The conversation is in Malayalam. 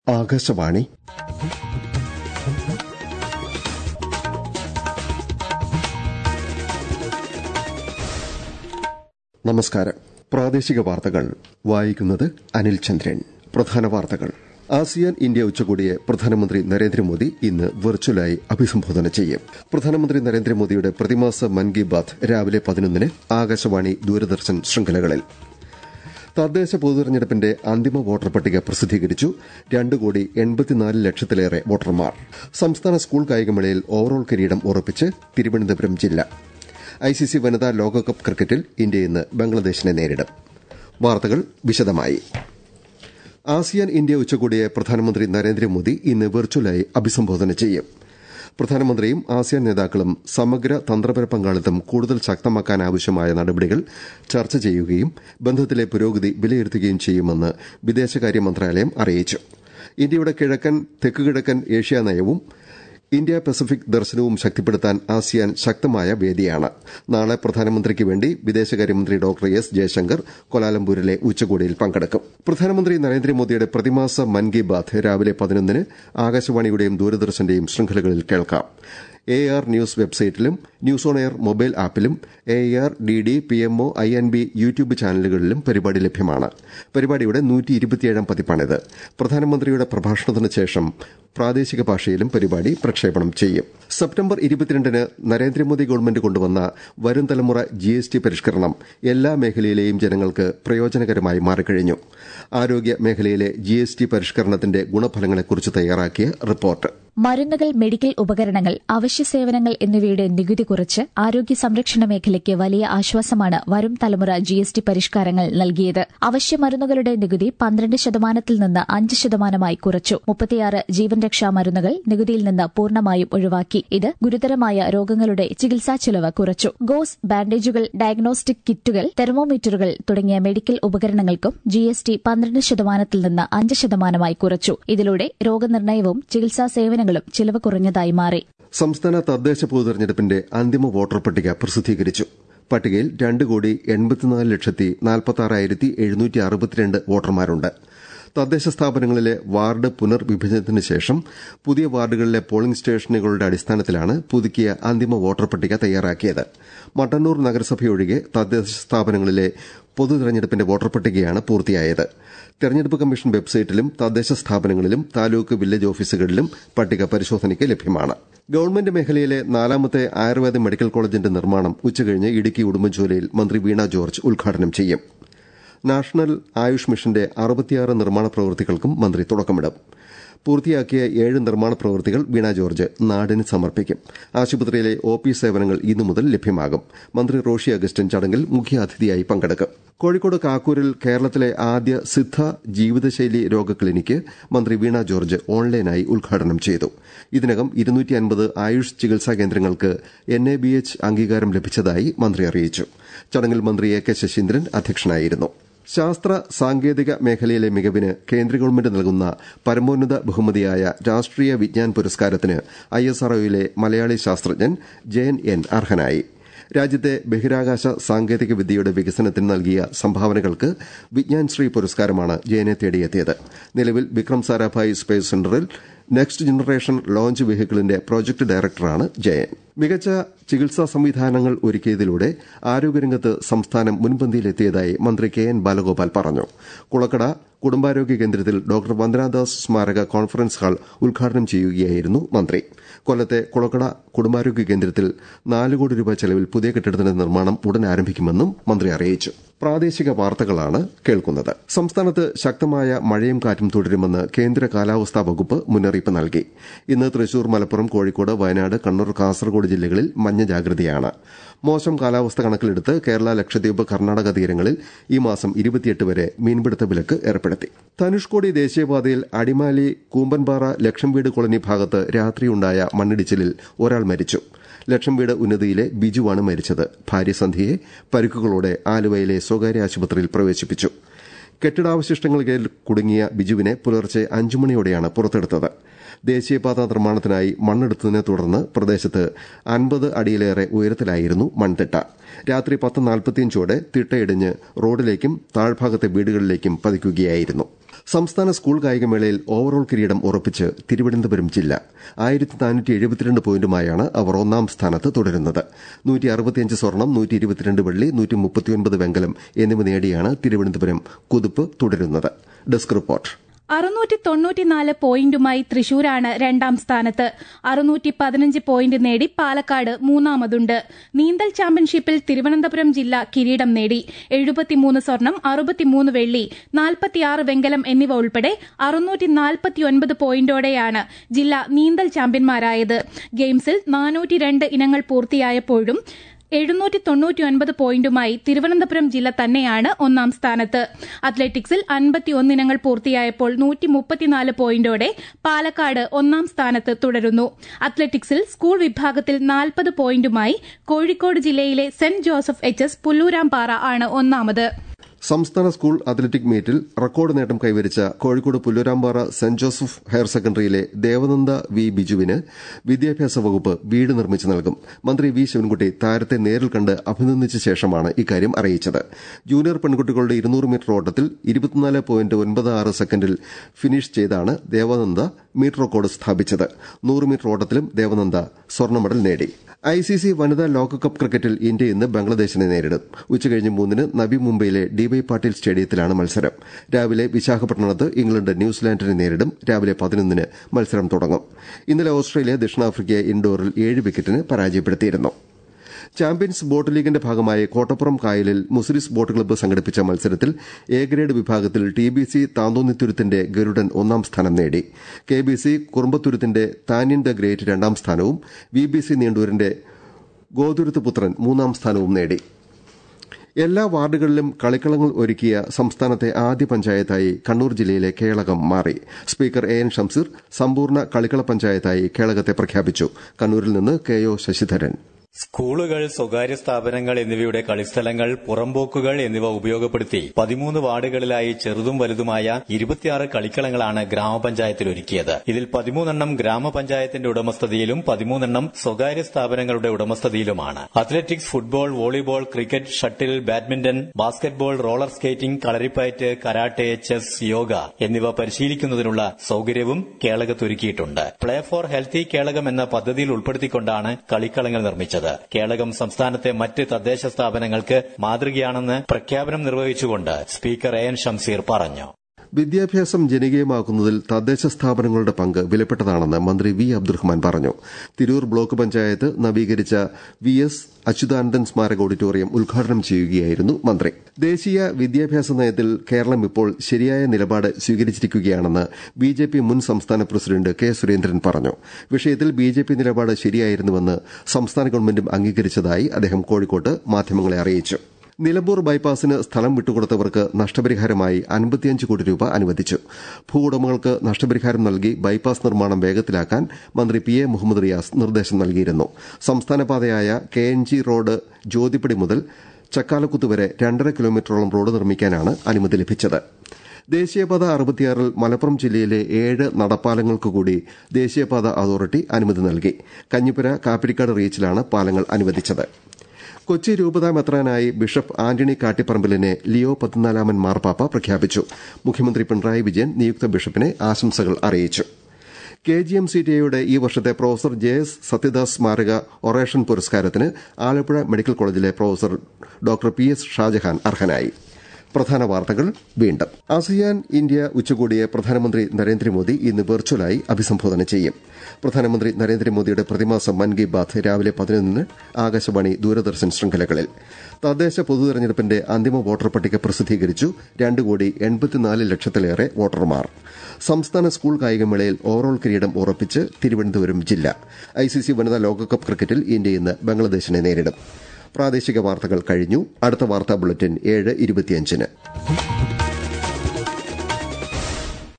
ആകാശവാണി നമസ്കാരം പ്രാദേശിക വാർത്തകൾ വായിക്കുന്നത് അനിൽ ചന്ദ്രൻ പ്രധാന വാർത്തകൾ ആസിയാൻ ഇന്ത്യ ഉച്ചകോടിയെ പ്രധാനമന്ത്രി നരേന്ദ്രമോദി ഇന്ന് വെർച്വലായി അഭിസംബോധന ചെയ്യും പ്രധാനമന്ത്രി നരേന്ദ്രമോദിയുടെ പ്രതിമാസ മൻ കി ബാത് രാവിലെ പതിനൊന്നിന് ആകാശവാണി ദൂരദർശൻ ശൃംഖലകളിൽ തദ്ദേശ പൊതുതെരഞ്ഞെടുപ്പിന്റെ അന്തിമ വോട്ടർ പട്ടിക പ്രസിദ്ധീകരിച്ചു രണ്ട് കോടി എൺപത്തിനാല് ലക്ഷത്തിലേറെ വോട്ടർമാർ സംസ്ഥാന സ്കൂൾ കായികമേളയിൽ ഓവറോൾ കിരീടം ഉറപ്പിച്ച് തിരുവനന്തപുരം ജില്ല ഐസിസി വനിതാ ലോകകപ്പ് ക്രിക്കറ്റിൽ ഇന്ത്യ ഇന്ന് ബംഗ്ലാദേശിനെ നേരിടും വാർത്തകൾ വിശദമായി ആസിയാൻ ഇന്ത്യ ഉച്ചകോടിയെ പ്രധാനമന്ത്രി നരേന്ദ്രമോദി ഇന്ന് വെർച്വലായി അഭിസംബോധന ചെയ്യും പ്രധാനമന്ത്രിയും ആസിയാൻ നേതാക്കളും സമഗ്ര തന്ത്രപര പങ്കാളിത്തം കൂടുതൽ ശക്തമാക്കാനാവശ്യമായ നടപടികൾ ചർച്ച ചെയ്യുകയും ബന്ധത്തിലെ പുരോഗതി വിലയിരുത്തുകയും ചെയ്യുമെന്ന് വിദേശകാര്യ മന്ത്രാലയം അറിയിച്ചു ഇന്ത്യയുടെ കിഴക്കൻ തെക്കുകിഴക്കൻ ഏഷ്യാ നയവും ഇന്ത്യ പസഫിക് ദർശനവും ശക്തിപ്പെടുത്താൻ ആസിയാൻ ശക്തമായ വേദിയാണ് നാളെ പ്രധാനമന്ത്രിക്ക് വേണ്ടി വിദേശകാര്യമന്ത്രി ഡോക്ടർ എസ് ജയശങ്കർ കൊലാലംപൂരിലെ ഉച്ചകോടിയിൽ പങ്കെടുക്കും പ്രധാനമന്ത്രി നരേന്ദ്രമോദിയുടെ പ്രതിമാസ മൻ കി ബാത് രാവിലെ പതിനൊന്നിന് ആകാശവാണിയുടെയും ദൂരദർശന്റെയും ശൃംഖലകളിൽ കേൾക്കാം എ ആർ ന്യൂസ് വെബ്സൈറ്റിലും ന്യൂസ് ഓൺ എയർ മൊബൈൽ ആപ്പിലും A R D D P M O I N B YouTube ചാനലുകളിലും പരിപാടി ലഭ്യമാണ് പരിപാടിയുടെ നൂറ്റി ഇരുപത്തിയേഴാം പതിപ്പാണിത് പ്രധാനമന്ത്രിയുടെ പ്രഭാഷണത്തിന് ശേഷം പ്രാദേശിക ഭാഷയിലും പരിപാടി പ്രക്ഷേപണം ചെയ്യും സെപ്റ്റംബർ ഇരുപത്തിരണ്ടിന് നരേന്ദ്രമോദി ഗവൺമെന്റ് കൊണ്ടുവന്ന വരും തലമുറ ജി എസ് ടി പരിഷ്കരണം എല്ലാ മേഖലയിലെയും ജനങ്ങൾക്ക് പ്രയോജനകരമായി മാറിക്കഴിഞ്ഞു ആരോഗ്യ മേഖലയിലെ ജി എസ് ടി പരിഷ്കരണത്തിന്റെ ഗുണഫലങ്ങളെക്കുറിച്ച് തയ്യാറാക്കിയ റിപ്പോർട്ട് മരുന്നുകൾ മെഡിക്കൽ ഉപകരണങ്ങൾ അവശ്യ സേവനങ്ങൾ എന്നിവയുടെ നികുതി കുറച്ച് ആരോഗ്യ സംരക്ഷണ മേഖലയ്ക്ക് വലിയ ആശ്വാസമാണ് വരും തലമുറ ജി എസ് ടി പരിഷ്കാരങ്ങൾ നൽകിയത് അവശ്യ മരുന്നുകളുടെ നികുതി പന്ത്രണ്ട് ശതമാനത്തിൽ നിന്ന് അഞ്ച് ശതമാനമായി കുറച്ചു മുപ്പത്തിയാറ് ജീവൻ രക്ഷാ മരുന്നുകൾ നികുതിയിൽ നിന്ന് പൂർണ്ണമായും ഒഴിവാക്കി ഇത് ഗുരുതരമായ രോഗങ്ങളുടെ ചികിത്സാ ചെലവ് കുറച്ചു ഗോസ് ബാൻഡേജുകൾ ഡയഗ്നോസ്റ്റിക് കിറ്റുകൾ തെർമോമീറ്ററുകൾ തുടങ്ങിയ മെഡിക്കൽ ഉപകരണങ്ങൾക്കും ജി എസ് ടി പന്ത്രണ്ട് ശതമാനത്തിൽ നിന്ന് അഞ്ച് ശതമാനമായി കുറച്ചു ഇതിലൂടെ രോഗനിർണയവും ചികിത്സാ സേവനങ്ങളും ചിലവ് കുറഞ്ഞതായി മാറി സംസ്ഥാന തദ്ദേശ പൊതുതെരഞ്ഞെടുപ്പിന്റെ അന്തിമ വോട്ടർ പട്ടിക പ്രസിദ്ധീകരിച്ചു പട്ടികയിൽ രണ്ട് കോടി എൺപത്തിനാല് ലക്ഷത്തി നാൽപ്പത്തി എഴുന്നൂറ്റി അറുപത്തിരണ്ട് വോട്ടർമാരുണ്ട് തദ്ദേശ സ്ഥാപനങ്ങളിലെ വാർഡ് പുനർവിഭജനത്തിന് ശേഷം പുതിയ വാർഡുകളിലെ പോളിംഗ് സ്റ്റേഷനുകളുടെ അടിസ്ഥാനത്തിലാണ് പുതുക്കിയ അന്തിമ വോട്ടർ പട്ടിക തയ്യാറാക്കിയത് മട്ടന്നൂർ നഗരസഭയൊഴികെ തദ്ദേശ സ്ഥാപനങ്ങളിലെ പൊതു തെരഞ്ഞെടുപ്പിന്റെ വോട്ടർ പട്ടികയാണ് പൂർത്തിയായത് തെരഞ്ഞെടുപ്പ് കമ്മീഷൻ വെബ്സൈറ്റിലും തദ്ദേശ സ്ഥാപനങ്ങളിലും താലൂക്ക് വില്ലേജ് ഓഫീസുകളിലും പട്ടിക പരിശോധനയ്ക്ക് ലഭ്യമാണ് ഗവൺമെന്റ് മേഖലയിലെ നാലാമത്തെ ആയുർവേദ മെഡിക്കൽ കോളേജിന്റെ നിർമ്മാണം ഉച്ചകഴിഞ്ഞ് ഇടുക്കി ഉടുമ്പൻചോലയിൽ മന്ത്രി വീണ ജോർജ് ഉദ്ഘാടനം ചെയ്യും നാഷണൽ ആയുഷ് മിഷന്റെ അറുപത്തിയാറ് നിർമ്മാണ പ്രവൃത്തികൾക്കും മന്ത്രി തുടക്കമിടും പൂർത്തിയാക്കിയ ഏഴ് നിർമ്മാണ പ്രവൃത്തികൾ വീണ ജോർജ് നാടിന് സമർപ്പിക്കും ആശുപത്രിയിലെ ഒ പി സേവനങ്ങൾ ഇന്നു മുതൽ ലഭ്യമാകും മന്ത്രി റോഷി അഗസ്റ്റിൻ ചടങ്ങിൽ മുഖ്യാതിഥിയായി പങ്കെടുക്കും കോഴിക്കോട് കാക്കൂരിൽ കേരളത്തിലെ ആദ്യ സിദ്ധ ജീവിതശൈലി രോഗ ക്ലിനിക്ക് മന്ത്രി വീണ ജോർജ് ഓൺലൈനായി ഉദ്ഘാടനം ചെയ്തു ഇതിനകം ഇരുന്നൂറ്റി അൻപത് ആയുഷ് ചികിത്സാ കേന്ദ്രങ്ങൾക്ക് എൻ എ ബി എച്ച് അംഗീകാരം ലഭിച്ചതായി മന്ത്രി അറിയിച്ചു ചടങ്ങിൽ മന്ത്രി എ കെ ശശീന്ദ്രൻ അധ്യക്ഷനായിരുന്നു ശാസ്ത്ര സാങ്കേതിക മേഖലയിലെ മികവിന് കേന്ദ്ര ഗവൺമെന്റ് നൽകുന്ന പരമോന്നത ബഹുമതിയായ രാഷ്ട്രീയ വിജ്ഞാൻ പുരസ്കാരത്തിന് ഐഎസ്ആർഒയിലെ മലയാളി ശാസ്ത്രജ്ഞൻ ജയൻ എൻ അർഹനായി രാജ്യത്തെ ബഹിരാകാശ സാങ്കേതിക വിദ്യയുടെ വികസനത്തിന് നൽകിയ സംഭാവനകൾക്ക് വിജ്ഞാൻ ശ്രീ പുരസ്കാരമാണ് ജയനെ തേടിയെത്തിയത് നിലവിൽ വിക്രം സാരാഭായ് സ്പേസ് സെന്ററിൽ നെക്സ്റ്റ് ജനറേഷൻ ലോഞ്ച് വെഹിക്കിളിന്റെ പ്രോജക്ട് ഡയറക്ടറാണ് ജയൻ മികച്ച ചികിത്സാ സംവിധാനങ്ങൾ ഒരുക്കിയതിലൂടെ ആരോഗ്യരംഗത്ത് സംസ്ഥാനം മുൻപന്തിയിലെത്തിയതായി മന്ത്രി കെ എൻ ബാലഗോപാൽ പറഞ്ഞു കുളക്കട കുടുംബാരോഗ്യ കേന്ദ്രത്തിൽ ഡോക്ടർ വന്ദനാദാസ് സ്മാരക കോൺഫറൻസ് ഹാൾ ഉദ്ഘാടനം ചെയ്യുകയായിരുന്നു മന്ത്രി കൊല്ലത്തെ കുളക്കട കുടുംബാരോഗ്യ കേന്ദ്രത്തിൽ നാല് കോടി രൂപ ചെലവിൽ പുതിയ കെട്ടിടത്തിന്റെ നിർമ്മാണം ഉടൻ ആരംഭിക്കുമെന്നും മന്ത്രി അറിയിച്ചു പ്രാദേശിക വാർത്തകളാണ് കേൾക്കുന്നത് സംസ്ഥാനത്ത് ശക്തമായ മഴയും കാറ്റും തുടരുമെന്ന് കേന്ദ്ര കാലാവസ്ഥാ വകുപ്പ് മുന്നറിയിപ്പ് നൽകി ഇന്ന് തൃശൂർ മലപ്പുറം കോഴിക്കോട് വയനാട് കണ്ണൂർ കാസർഗോഡ് ജില്ലകളിൽ മഞ്ഞ ജാഗ്രതയാണ് മോശം കാലാവസ്ഥ കണക്കിലെടുത്ത് കേരള ലക്ഷദ്വീപ് കർണാടക തീരങ്ങളിൽ ഈ മാസം ഇരുപത്തിയെട്ട് വരെ മീൻപിടുത്ത വിലക്ക് ഏർപ്പെടുത്തി ധനുഷ്കോടി ദേശീയപാതയിൽ അടിമാലി കൂമ്പൻപാറ ലക്ഷം വീട് കോളനി ഭാഗത്ത് രാത്രിയുണ്ടായ മണ്ണിടിച്ചിലിൽ ഒരാൾ മരിച്ചു ലക്ഷം വീട് ഉന്നതിയിലെ ബിജുവാണ് മരിച്ചത് ഭാര്യ സന്ധ്യയെ പരിക്കുകളോടെ ആലുവയിലെ സ്വകാര്യ ആശുപത്രിയിൽ പ്രവേശിപ്പിച്ചു കെട്ടിടാവശിഷ്ടങ്ങളിൽ കുടുങ്ങിയ ബിജുവിനെ പുലർച്ചെ അഞ്ചു മണിയോടെയാണ് പുറത്തെടുത്തത് ദേശീയപാത നിർമ്മാണത്തിനായി മണ്ണെടുത്തതിനെ തുടർന്ന് പ്രദേശത്ത് അൻപത് അടിയിലേറെ ഉയരത്തിലായിരുന്നു മൺതിട്ട രാത്രി പത്ത് നാൽപ്പത്തിയഞ്ചോടെ തിട്ടയിടിഞ്ഞ് റോഡിലേക്കും താഴ്ഭാഗത്തെ വീടുകളിലേക്കും പതിക്കുകയായിരുന്നു സംസ്ഥാന സ്കൂൾ കായികമേളയിൽ ഓവറോൾ കിരീടം ഉറപ്പിച്ച് തിരുവനന്തപുരം ജില്ല ആയിരത്തി നാനൂറ്റി എഴുപത്തിരണ്ട് പോയിന്റുമായാണ് അവർ ഒന്നാം സ്ഥാനത്ത് തുടരുന്നത് നൂറ്റി അറുപത്തിയഞ്ച് സ്വർണം നൂറ്റി ഇരുപത്തിരണ്ട് വെള്ളി നൂറ്റി മുപ്പത്തിയൊൻപത് വെങ്കലം എന്നിവ നേടിയാണ് തിരുവനന്തപുരം കുതിപ്പ് തുടരുന്നത് ഡെസ്ക് റിപ്പോർട്ട് അറുന്നൂറ്റി തൊണ്ണൂറ്റിനാല് പോയിന്റുമായി തൃശൂരാണ് രണ്ടാം സ്ഥാനത്ത് അറുന്നൂറ്റി പതിനഞ്ച് പോയിന്റ് നേടി പാലക്കാട് മൂന്നാമതുണ്ട് നീന്തൽ ചാമ്പ്യൻഷിപ്പിൽ തിരുവനന്തപുരം ജില്ല കിരീടം നേടി എഴുപത്തിമൂന്ന് സ്വർണം അറുപത്തിമൂന്ന് വെള്ളി നാൽപ്പത്തിയാറ് വെങ്കലം എന്നിവ ഉൾപ്പെടെ അറുന്നൂറ്റി നാൽപ്പത്തിയൊൻപത് പോയിന്റോടെയാണ് ജില്ല നീന്തൽ ചാമ്പ്യന്മാരായത് ഗെയിംസിൽ നാനൂറ്റി രണ്ട് ഇനങ്ങൾ പൂർത്തിയായപ്പോഴും എഴുന്നൂറ്റി തൊണ്ണൂറ്റിയൊൻപത് പോയിന്റുമായി തിരുവനന്തപുരം ജില്ല തന്നെയാണ് ഒന്നാം സ്ഥാനത്ത് അത്ലറ്റിക്സിൽ അൻപത്തിയൊന്ന് ഇനങ്ങൾ പൂർത്തിയായപ്പോൾ നൂറ്റി മുപ്പത്തിനാല് പോയിന്റോടെ പാലക്കാട് ഒന്നാം സ്ഥാനത്ത് തുടരുന്നു അത്ലറ്റിക്സിൽ സ്കൂൾ വിഭാഗത്തിൽ നാൽപ്പത് പോയിന്റുമായി കോഴിക്കോട് ജില്ലയിലെ saint Joseph H S Pullurampara ആണ് ഒന്നാമത് സംസ്ഥാന സ്കൂൾ അത്ലറ്റിക് മീറ്റിൽ റെക്കോർഡ് നേട്ടം കൈവരിച്ച Kozhikode Pullurampara saint Joseph higher സെക്കൻഡറിയിലെ ദേവനന്ദ വി ബിജുവിന് വിദ്യാഭ്യാസ വകുപ്പ് വീട് നിർമ്മിച്ചു നൽകും മന്ത്രി വി ശിവൻകുട്ടി താരത്തെ നേരിൽ കണ്ട് അഭിനന്ദിച്ച ശേഷമാണ് ഇക്കാര്യം അറിയിച്ചത് ജൂനിയർ പെൺകുട്ടികളുടെ ഇരുന്നൂറ് മീറ്റർ ഓട്ടത്തിൽ ഇരുപത്തിനാല് പോയിന്റ് ഒൻപത് ആറ് സെക്കൻഡിൽ ഫിനിഷ് ചെയ്താണ് ദേവനന്ദ മീറ്റർ റെക്കോർഡ് സ്ഥാപിച്ചത് നൂറ് മീറ്റർ ഓട്ടത്തിലും ദേവനന്ദ സ്വർണ്ണ മെഡൽ നേടി ഐസിസി വനിതാ ലോകകപ്പ് ക്രിക്കറ്റിൽ ഇന്ത്യ ഇന്ന് ബംഗ്ലാദേശിനെ നേരിടും ഉച്ചകഴിഞ്ഞ് മൂന്നിന് നബി മുംബൈയിലെ ഡിവൈ പാട്ടീൽ സ്റ്റേഡിയത്തിലാണ് മത്സരം രാവിലെ വിശാഖപട്ടണത്ത് ഇംഗ്ലണ്ട് ന്യൂസിലാൻഡിനെ നേരിടും രാവിലെ പതിനൊന്നിന് മത്സരം തുടങ്ങും ഇന്നലെ ഓസ്ട്രേലിയ ദക്ഷിണാഫ്രിക്കയെ ഇൻഡോറിൽ ഏഴ് വിക്കറ്റിന് പരാജയപ്പെടുത്തിയിരുന്നു ചാമ്പ്യൻസ് ബോട്ട് ലീഗിന്റെ ഭാഗമായി കോട്ടപ്പുറം കായലിൽ മുസിരിസ് ബോട്ട് ക്ലബ്ബ് സംഘടിപ്പിച്ച മത്സരത്തിൽ എ ഗ്രേഡ് വിഭാഗത്തിൽ ടി ബി സി താന്തോന്നിത്തുരുത്തിന്റെ ഗരുഡൻ ഒന്നാം സ്ഥാനം നേടി കെ ബി സി കുറുമ്പത്തുരുത്തിന്റെ താനിൻ ദ ഗ്രേറ്റ് രണ്ടാം സ്ഥാനവും വി ബി സി നീണ്ടൂരിന്റെ ഗോതുരുത്ത് പുത്രൻ മൂന്നാം സ്ഥാനവും നേടി എല്ലാ വാർഡുകളിലും കളിക്കളങ്ങൾ ഒരുക്കിയ സംസ്ഥാനത്തെ ആദ്യ പഞ്ചായത്തായി കണ്ണൂർ ജില്ലയിലെ കേളകം മാറി സ്പീക്കർ എ എൻ ഷംസീർ സമ്പൂർണ്ണ കളിക്കള പഞ്ചായത്തായി കേളകത്തെ പ്രഖ്യാപിച്ചു കണ്ണൂരിൽ നിന്ന് കെ ഒ ശശിധരൻ സ്കൂളുകൾ സ്വകാര്യ സ്ഥാപനങ്ങൾ എന്നിവയുടെ കളിസ്ഥലങ്ങൾ പുറമ്പോക്കുകൾ എന്നിവ ഉപയോഗപ്പെടുത്തി പതിമൂന്ന് വാർഡുകളിലായി ചെറുതും വലുതുമായ ഇരുപത്തിയാറ് കളിക്കളങ്ങളാണ് ഗ്രാമപഞ്ചായത്തിൽ ഒരുക്കിയത് ഇതിൽ പതിമൂന്നെണ്ണം ഗ്രാമപഞ്ചായത്തിന്റെ ഉടമസ്ഥതയിലും പതിമൂന്നെണ്ണം സ്വകാര്യ സ്ഥാപനങ്ങളുടെ ഉടമസ്ഥതയിലുമാണ് athletics football volleyball cricket shuttle badminton basketball roller skating kalaripayattu karate chess yoga എന്നിവ പരിശീലിക്കുന്നതിനുള്ള സൌകര്യവും കേളകത്തൊരുക്കിയിട്ടുണ്ട് പ്ലേ ഫോർ ഹെൽത്തി കേളകം എന്ന പദ്ധതിയിൽ ഉൾപ്പെടുത്തിക്കൊണ്ടാണ് കളിക്കളങ്ങൾ നിർമ്മിച്ചത് കേളകം സംസ്ഥാനത്തെ മറ്റ് തദ്ദേശ സ്ഥാപനങ്ങൾക്ക് മാതൃകയാണെന്ന് പ്രഖ്യാപനം നിർവഹിച്ചുകൊണ്ട് സ്പീക്കർ എ എൻ ഷംസീർ പറഞ്ഞു വിദ്യാഭ്യാസം ജനകീയമാക്കുന്നതിൽ തദ്ദേശ സ്ഥാപനങ്ങളുടെ പങ്ക് വിലപ്പെട്ടതാണെന്ന് മന്ത്രി വി അബ്ദുറഹ്മാൻ പറഞ്ഞു തിരൂർ ബ്ലോക്ക് പഞ്ചായത്ത് നവീകരിച്ച വി എസ് അച്യുതാനന്ദൻ സ്മാരക ഓഡിറ്റോറിയം ഉദ്ഘാടനം ചെയ്യുകയായിരുന്നു മന്ത്രി ദേശീയ വിദ്യാഭ്യാസ നയത്തിൽ കേരളം ഇപ്പോൾ ശരിയായ നിലപാട് സ്വീകരിച്ചിരിക്കുകയാണെന്ന് ബി ജെ പി മുൻ സംസ്ഥാന പ്രസിഡന്റ് കെ സുരേന്ദ്രൻ പറഞ്ഞു വിഷയത്തിൽ ബി ജെ പി നിലപാട് ശരിയായിരുന്നുവെന്ന് സംസ്ഥാന ഗവൺമെന്റും അംഗീകരിച്ചതായി അദ്ദേഹം കോഴിക്കോട്ട് മാധ്യമങ്ങളെ അറിയിച്ചു നിലമ്പൂർ ബൈപ്പാസിന് സ്ഥലം വിട്ടുകൊടുത്തവർക്ക് നഷ്ടപരിഹാരമായി അൻപത്തിയഞ്ച് കോടി രൂപ അനുവദിച്ചു ഭൂവുടമകൾക്ക് നഷ്ടപരിഹാരം നൽകി ബൈപ്പാസ് നിർമ്മാണം വേഗത്തിലാക്കാൻ മന്ത്രി പി എ മുഹമ്മദ് റിയാസ് നിർദ്ദേശം നൽകിയിരുന്നു സംസ്ഥാനപാതയായ K N G road Jyothippadi മുതൽ ചക്കാലക്കുത്ത് വരെ രണ്ടര കിലോമീറ്ററോളം റോഡ് നിർമ്മിക്കാനാണ് അനുമതി ലഭിച്ചത് ദേശീയപാത അറുപത്തിയാറിൽ മലപ്പുറം ജില്ലയിലെ ഏഴ് നടപ്പാലങ്ങൾക്ക് കൂടി ദേശീയപാത അതോറിറ്റി അനുമതി നൽകി കഞ്ഞിപ്പുര കാപ്പിരിക്കാട് റീച്ചിലാണ് പാലങ്ങൾ അനുവദിച്ചത് കൊച്ചി രൂപതാ മെത്രാനായി ബിഷപ്പ് ആന്റണി കാട്ടിപ്പറമ്പിലിനെ ലിയോ പതിനാലാമൻ മാർപ്പാപ്പ പ്രഖ്യാപിച്ചു മുഖ്യമന്ത്രി പിണറായി വിജയൻ നിയുക്ത ബിഷപ്പിനെ ആശംസകൾ അറിയിച്ചു K G M C T എയുടെ ഈ വർഷത്തെ പ്രൊഫസർ ജെ എസ് സത്യദാസ് സ്മാരക ഒറേഷൻ പുരസ്കാരത്തിന് ആലപ്പുഴ മെഡിക്കൽ കോളേജിലെ professor doctor P S Shajahan അർഹനായി പ്രധാന വാർത്തകൾ വീണ്ടും ആസിയാൻ ഇന്ത്യ ഉച്ചകോടിയെ പ്രധാനമന്ത്രി നരേന്ദ്രമോദി ഇന്ന് വെർച്വലായി അഭിസംബോധന ചെയ്യും പ്രധാനമന്ത്രി നരേന്ദ്രമോദിയുടെ പ്രതിമാസ മൻ കി ബാത് രാവിലെ പതിനൊന്നിന് ആകാശവാണി ദൂരദർശൻ ശൃംഖലകളിൽ തദ്ദേശ പൊതുതെരഞ്ഞെടുപ്പിന്റെ അന്തിമ വോട്ടർ പട്ടിക പ്രസിദ്ധീകരിച്ചു രണ്ട് കോടി എൺപത്തിനാല് ലക്ഷത്തിലേറെ വോട്ടർമാർ സംസ്ഥാന സ്കൂൾ കായികമേളയിൽ ഓവറോൾ കിരീടം ഉറപ്പിച്ച് തിരുവനന്തപുരം ജില്ല ഐസിസി വനിതാ ലോകകപ്പ് ക്രിക്കറ്റിൽ ഇന്ത്യ ഇന്ന് ബംഗ്ലാദേശിനെ നേരിടും പ്രാദേശിക വാർത്തകൾ കഴിഞ്ഞു അടുത്ത വാർത്താ ബുള്ളറ്റിൻ ഏഴ് ഇരുപത്തിയഞ്ചിന്